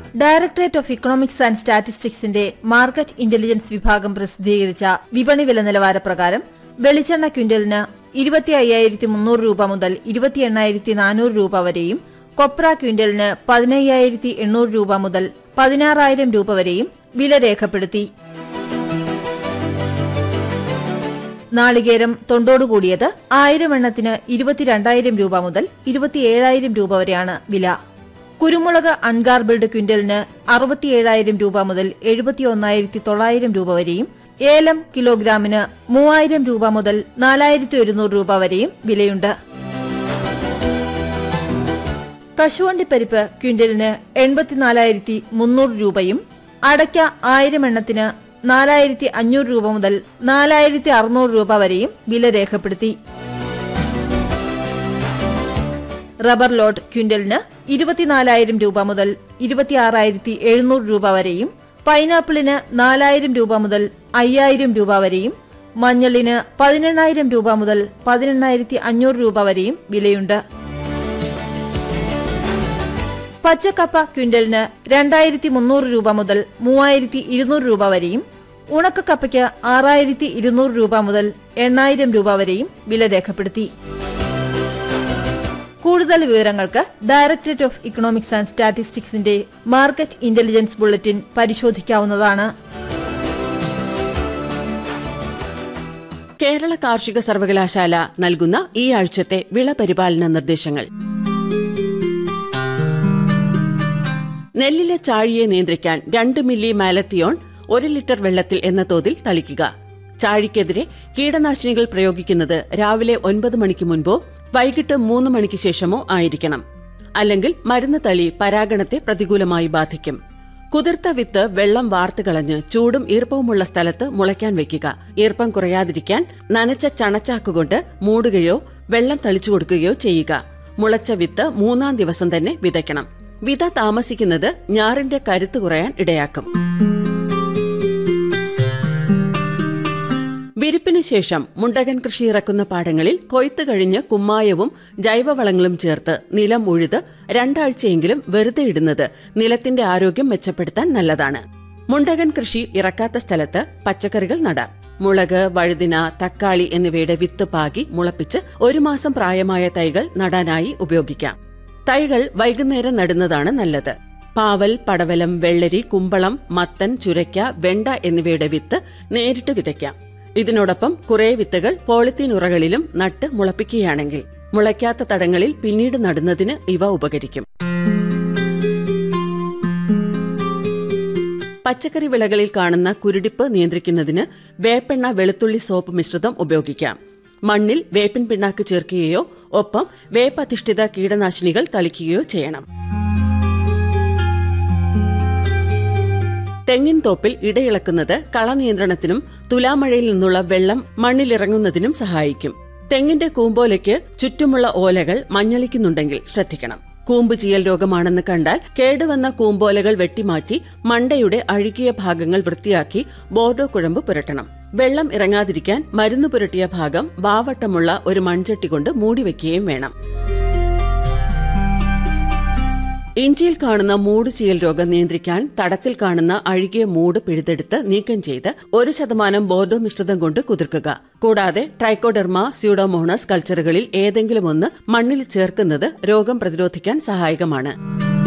directorate of economics and സ്റ്റാറ്റിസ്റ്റിക്സിന്റെ market intelligence വിഭാഗം പ്രസിദ്ധീകരിച്ച വിപണി വില നിലവാര പ്രകാരം വെളിച്ചെണ്ണ ക്വിന്റലിന് ഇരുപത്തി അയ്യായിരത്തി മുന്നൂറ് രൂപ മുതൽ ഇരുപത്തി എണ്ണായിരത്തി നാനൂറ് രൂപ വരെയും കൊപ്ര ക്വിന്റലിന് പതിനയ്യായിരത്തി എണ്ണൂറ് രൂപ മുതൽ പതിനാറായിരം രൂപ വരെയും വില രേഖപ്പെടുത്തി നാളികേരം തൊണ്ടോടുകൂടിയത് ആയിരം എണ്ണത്തിന് ഇരുപത്തിരണ്ടായിരം രൂപ മുതൽ ഇരുപത്തിയേഴായിരം രൂപ വരെയാണ് വില കുരുമുളക് അൺഗാർബിൾഡ് ക്വിന്റലിന് അറുപത്തിയേഴായിരം രൂപ മുതൽ എഴുപത്തിയൊന്നായിരത്തി തൊള്ളായിരം രൂപ വരെയും ഏലം കിലോഗ്രാമിന് മൂവായിരം രൂപ മുതൽ നാലായിരത്തി ഒരുന്നൂറ് രൂപ വരെയും വിലയുണ്ട് കശുവണ്ടിപ്പരിപ്പ് ക്വിന്റലിന് എൺപത്തിനാലായിരത്തി മുന്നൂറ് രൂപയും അടയ്ക്ക ആയിരം എണ്ണത്തിന് നാലായിരത്തി അഞ്ഞൂറ് രൂപ മുതൽ നാലായിരത്തി അറുന്നൂറ് രൂപ വരെയും വില രേഖപ്പെടുത്തി റബ്ബർ ലോട്ട് ക്വിന്റലിന് ഇരുപത്തിനാലായിരം രൂപ മുതൽ ഇരുപത്തിയാറായിരത്തി എഴുന്നൂറ് രൂപ വരെയും പൈനാപ്പിളിന് നാലായിരം രൂപ മുതൽ അയ്യായിരം രൂപ വരെയും മഞ്ഞളിന് പതിനെണ്ണായിരം രൂപ മുതൽ പതിനെണ്ണായിരത്തി അഞ്ഞൂറ് രൂപ വരെയും വിലയുണ്ട് പച്ചക്കപ്പ ക്വിന്റലിന് രണ്ടായിരത്തി മുന്നൂറ് രൂപ മുതൽ മൂവായിരത്തി ഇരുന്നൂറ് രൂപ വരെയും ഉണക്കക്കപ്പയ്ക്ക് ആറായിരത്തി ഇരുന്നൂറ് രൂപ മുതൽ എണ്ണായിരം രൂപ വരെയും വില രേഖപ്പെടുത്തി കൂടുതൽ വിവരങ്ങൾക്ക് ഡയറക്ടറേറ്റ് ഓഫ് ഇക്കണോമിക്സ് ആൻഡ് സ്റ്റാറ്റിസ്റ്റിക്സിന്റെ മാർക്കറ്റ് ഇന്റലിജൻസ് ബുള്ളറ്റിൻ പരിശോധിക്കാവുന്നതാണ് കേരള കാർഷിക സർവകലാശാല നൽകുന്ന ഈ ആഴ്ചത്തെ വിള പരിപാലന നിർദ്ദേശങ്ങൾ നെല്ലിലെ ചാഴിയെ നിയന്ത്രിക്കാൻ രണ്ട് മില്ലി മാലത്തിയോൺ ഒരു ലിറ്റർ വെള്ളത്തിൽ എന്ന തോതിൽ തളിക്കുക ചാഴിക്കെതിരെ കീടനാശിനികൾ പ്രയോഗിക്കുന്നത് രാവിലെ ഒൻപത് മണിക്ക് മുൻപോ വൈകിട്ട് മൂന്ന് മണിക്ക് ശേഷമോ ആയിരിക്കണം അല്ലെങ്കിൽ മരുന്ന് തളി പരാഗണത്തെ പ്രതികൂലമായി ബാധിക്കും കുതിർത്ത വിത്ത് വെള്ളം വാർത്ത് കളഞ്ഞ് ചൂടും ഈർപ്പവുമുള്ള സ്ഥലത്ത് മുളയ്ക്കാൻ വെക്കുക ഈർപ്പം കുറയാതിരിക്കാൻ നനച്ച ചണച്ചാക്കുകൊണ്ട് മൂടുകയോ വെള്ളം തളിച്ചു കൊടുക്കുകയോ ചെയ്യുക മുളച്ച വിത്ത് മൂന്നാം ദിവസം തന്നെ വിതയ്ക്കണം വിത താമസിക്കുന്നത് ഞാറിന്റെ കരുത്ത് കുറയാൻ ഇടയാക്കും വിരിപ്പിനു ശേഷം മുണ്ടകൻ കൃഷി ഇറക്കുന്ന പാടങ്ങളിൽ കൊയ്ത്ത് കഴിഞ്ഞ് കുമ്മായവും ജൈവവളങ്ങളും ചേർത്ത് നിലം ഉഴുത് രണ്ടാഴ്ചയെങ്കിലും വെറുതെ ഇടുന്നത് നിലത്തിന്റെ ആരോഗ്യം മെച്ചപ്പെടുത്താൻ നല്ലതാണ് മുണ്ടകൻ കൃഷി ഇറക്കാത്ത സ്ഥലത്ത് പച്ചക്കറികൾ നടാം മുളക് വഴുതിന തക്കാളി എന്നിവയുടെ വിത്ത് പാകി മുളപ്പിച്ച് ഒരു മാസം പ്രായമായ തൈകൾ നടാനായി ഉപയോഗിക്കാം തൈകൾ വൈകുന്നേരം നടുന്നതാണ് നല്ലത് പാവൽ പടവലം വെള്ളരി കുമ്പളം മത്തൻ ചുരയ്ക്ക വെണ്ട എന്നിവയുടെ വിത്ത് നേരിട്ട് വിതയ്ക്കാം ഇതിനോടൊപ്പം കുറെ വിത്തുകൾ പോളിത്തീൻ ഉറകളിലും നട്ട് മുളപ്പിക്കുകയാണെങ്കിൽ മുളയ്ക്കാത്ത തടങ്ങളിൽ പിന്നീട് നടുന്നതിന് ഇവ ഉപകരിക്കും പച്ചക്കറി വിളകളിൽ കാണുന്ന കുരുടിപ്പ് നിയന്ത്രിക്കുന്നതിന് വേപ്പെണ്ണ വെളുത്തുള്ളി സോപ്പ് മിശ്രിതം ഉപയോഗിക്കാം മണ്ണിൽ വേപ്പിൻ പിണ്ണാക്ക് ചേർക്കുകയോ ഒപ്പം വേപ്പധിഷ്ഠിത കീടനാശിനികൾ തളിക്കുകയോ ചെയ്യണം തെങ്ങിൻ തോപ്പിൽ ഇടയിളക്കുന്നത് കളനിയന്ത്രണത്തിനും തുലാമഴയിൽ നിന്നുള്ള വെള്ളം മണ്ണിലിറങ്ങുന്നതിനും സഹായിക്കും തെങ്ങിന്റെ കൂമ്പോലയ്ക്ക് ചുറ്റുമുള്ള ഓലകൾ മഞ്ഞളിക്കുന്നുണ്ടെങ്കിൽ ശ്രദ്ധിക്കണം കൂമ്പ് ചീയൽ രോഗമാണെന്ന് കണ്ടാൽ കേടുവന്ന കൂമ്പോലകൾ വെട്ടിമാറ്റി മണ്ടയുടെ അഴുകിയ ഭാഗങ്ങൾ വൃത്തിയാക്കി ബോർഡോ കുഴമ്പ് പുരട്ടണം വെള്ളം ഇറങ്ങാതിരിക്കാൻ മരുന്ന് പുരട്ടിയ ഭാഗം വാവട്ടമുള്ള ഒരു മൺചട്ടി കൊണ്ട് മൂടിവെക്കുകയും വേണം ഇഞ്ചിയിൽ കാണുന്ന മൂട് ചീയൽ രോഗം നിയന്ത്രിക്കാൻ തടത്തിൽ കാണുന്ന അഴുകിയ മൂട് പിഴുതെടുത്ത് നീക്കം ചെയ്ത് ഒരു ശതമാനം ബോർഡോ മിശ്രിതം കൊണ്ട് കുതിർക്കുക കൂടാതെ ട്രൈക്കോഡെർമ സ്യൂഡോമോണസ് കൾച്ചറുകളിൽ ഏതെങ്കിലും ഒന്ന് മണ്ണിൽ ചേർക്കുന്നത് രോഗം പ്രതിരോധിക്കാൻ സഹായകമാണ്